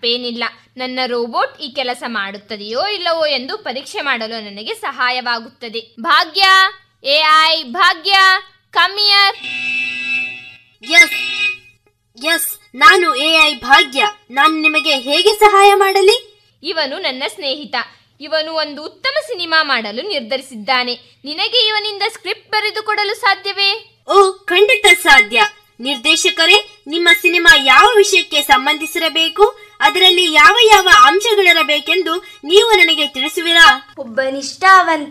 ತಪ್ಪೇನಿಲ್ಲ ನನ್ನ ರೋಬೋಟ್ ಈ ಕೆಲಸ ಮಾಡುತ್ತದೆಯೋ ಇಲ್ಲವೋ ಎಂದು ಪರೀಕ್ಷೆ ಮಾಡಲು ನನಗೆ ಸಹಾಯವಾಗುತ್ತದೆ ಭಾಗ್ಯ ಎ ಐ ಭಾಗ್ಯ ಕಮಿಯರ್ ಎಸ್ ಎಸ್ ನಾನು ಎಐ ಭಾಗ್ಯ ನಾನು ನಿಮಗೆ ಹೇಗೆ ಸಹಾಯ ಮಾಡಲಿ ಇವನು ನನ್ನ ಸ್ನೇಹಿತ ಇವನು ಒಂದು ಉತ್ತಮ ಸಿನಿಮಾ ಮಾಡಲು ನಿರ್ಧರಿಸಿದ್ದಾನೆ ನಿನಗೆ ಇವನಿಂದ ಸ್ಕ್ರಿಪ್ಟ್ ಬರೆದು ಕೊಡಲು ಸಾಧ್ಯವೇ ಓ ಖಂಡಿತ ಸಾಧ್ಯ ನಿರ್ದೇಶಕರೇ ನಿಮ್ಮ ಸಿನಿಮಾ ಯಾವ ವಿಷಯಕ್ಕೆ ಸಂಬಂಧಿಸಿರಬೇಕು ಅದರಲ್ಲಿ ಯಾವ ಯಾವ ಅಂಶಗಳಿರಬೇಕೆಂದು ನೀವು ನನಗೆ ತಿಳಿಸುವಿರಾ ಒಬ್ಬ ನಿಷ್ಠಾವಂತ